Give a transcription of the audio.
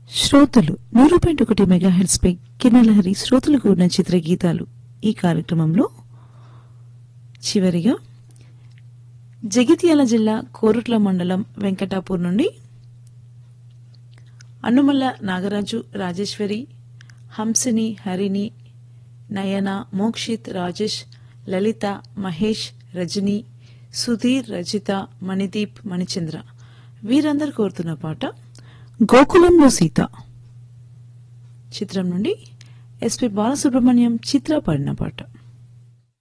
శ్రోతలు నూరు పాయింట్ ఒకటి మెగా హెడ్స్ పై కిన్నెలహరి శ్రోతలకు ఉన్న చిత్ర గీతాలు ఈ కార్యక్రమంలో చివరిగా జగిత్యాల జిల్లా కోరుట్ల మండలం వెంకటాపూర్ నుండి అన్నుమల్ల నాగరాజు రాజేశ్వరి హంసిని హరిణి నయన మోక్షిత్ రాజేష్ లలిత మహేష్ రజని సుధీర్ రజిత మణిదీప్ మణిచంద్ర వీరందరూ కోరుతున్న పాట గోకులంలో సీత చిత్రం నుండి ఎస్పి బాలసుబ్రహ్మణ్యం చిత్ర పాడిన పాట